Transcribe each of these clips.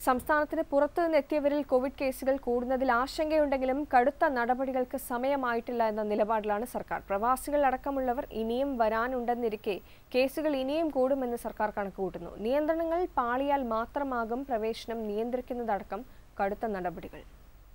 സംസ്ഥാനത്തിന് പുറത്തുനിന്ന് എത്തിയവരിൽ കോവിഡ് കേസുകൾ കൂടുന്നതിൽ ആശങ്കയുണ്ടെങ്കിലും കടുത്ത നടപടികൾക്ക് സമയമായിട്ടില്ല എന്ന നിലപാടിലാണ് സർക്കാർ പ്രവാസികൾ അടക്കമുള്ളവർ ഇനിയും വരാനുണ്ടെന്നിരിക്കെ കേസുകൾ ഇനിയും കൂടുമെന്ന് സർക്കാർ കണക്കുകൂട്ടുന്നു നിയന്ത്രണങ്ങൾ പാളിയാൽ മാത്രമാകും പ്രവേശനം നിയന്ത്രിക്കുന്നതടക്കം കടുത്ത നടപടികൾ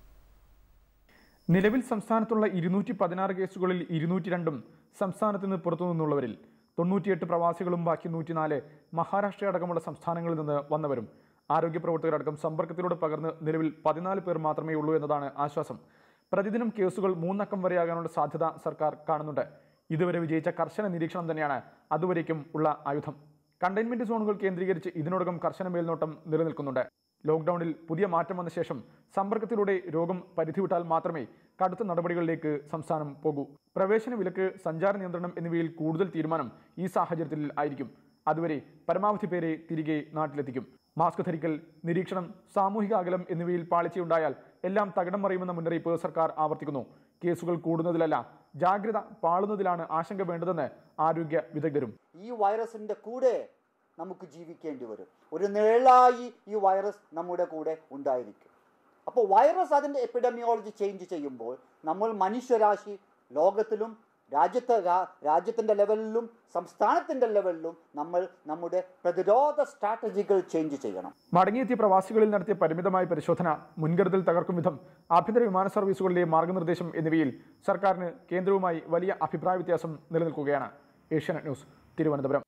നിലവിൽ സംസ്ഥാനത്തുള്ള ഇരുന്നൂറ്റി പതിനാറ് കേസുകളിൽ ഇരുന്നൂറ്റി രണ്ടും സംസ്ഥാനത്ത് നിന്ന് പുറത്തു നിന്നുള്ളവരിൽ തൊണ്ണൂറ്റിയെട്ട് പ്രവാസികളും ബാക്കി നൂറ്റിനാല് മഹാരാഷ്ട്ര അടക്കമുള്ള സംസ്ഥാനങ്ങളിൽ നിന്ന് വന്നവരും ആരോഗ്യ പ്രവർത്തകരടക്കം സമ്പർക്കത്തിലൂടെ പകർന്ന് നിലവിൽ പതിനാല് പേർ മാത്രമേ ഉള്ളൂ എന്നതാണ് ആശ്വാസം പ്രതിദിനം കേസുകൾ മൂന്നക്കം വരെയാകാനുള്ള സാധ്യത സർക്കാർ കാണുന്നുണ്ട് ഇതുവരെ വിജയിച്ച കർശന നിരീക്ഷണം തന്നെയാണ് അതുവരേക്കും ഉള്ള ആയുധം കണ്ടെയ്ൻമെന്റ് സോണുകൾ കേന്ദ്രീകരിച്ച് ഇതിനോടകം കർശന മേൽനോട്ടം നിലനിൽക്കുന്നുണ്ട് ലോക്ക്ഡൌണിൽ പുതിയ മാറ്റം വന്ന ശേഷം സമ്പർക്കത്തിലൂടെ രോഗം പരിധി വിട്ടാൽ മാത്രമേ കടുത്ത നടപടികളിലേക്ക് സംസ്ഥാനം പോകൂ പ്രവേശന വിലക്ക് സഞ്ചാര നിയന്ത്രണം എന്നിവയിൽ കൂടുതൽ തീരുമാനം ഈ സാഹചര്യത്തിൽ ആയിരിക്കും അതുവരെ പരമാവധി പേരെ തിരികെ നാട്ടിലെത്തിക്കും മാസ്ക് ധരിക്കൽ നിരീക്ഷണം സാമൂഹിക അകലം എന്നിവയിൽ പാളിച്ചയുണ്ടായാൽ എല്ലാം തകിടം മറിയുമെന്ന മുന്നറിയിപ്പ് സർക്കാർ ആവർത്തിക്കുന്നു കേസുകൾ കൂടുന്നതിലല്ല ജാഗ്രത പാളുന്നതിലാണ് ആശങ്ക വേണ്ടതെന്ന് ആരോഗ്യ വിദഗ്ധരും ഈ വൈറസിൻ്റെ കൂടെ നമുക്ക് ജീവിക്കേണ്ടി വരും ഒരു നിഴലായി ഈ വൈറസ് നമ്മുടെ കൂടെ ഉണ്ടായിരിക്കും അപ്പോൾ വൈറസ് അതിൻ്റെ എപ്പിഡമിയോളജി ചേഞ്ച് ചെയ്യുമ്പോൾ നമ്മൾ മനുഷ്യരാശി ലോകത്തിലും രാജ്യത്തെ രാജ്യത്തിൻ്റെ ലെവലിലും സംസ്ഥാനത്തിൻ്റെ ലെവലിലും നമ്മൾ നമ്മുടെ പ്രതിരോധ സ്ട്രാറ്റജികൾ ചേഞ്ച് ചെയ്യണം മടങ്ങിയെത്തിയ പ്രവാസികളിൽ നടത്തിയ പരിമിതമായ പരിശോധന മുൻകരുതൽ തകർക്കും വിധം ആഭ്യന്തര വിമാന സർവീസുകളിലെ മാർഗനിർദ്ദേശം എന്നിവയിൽ സർക്കാരിന് കേന്ദ്രവുമായി വലിയ അഭിപ്രായ വ്യത്യാസം നിലനിൽക്കുകയാണ് ഏഷ്യാനെറ്റ് ന്യൂസ് തിരുവനന്തപുരം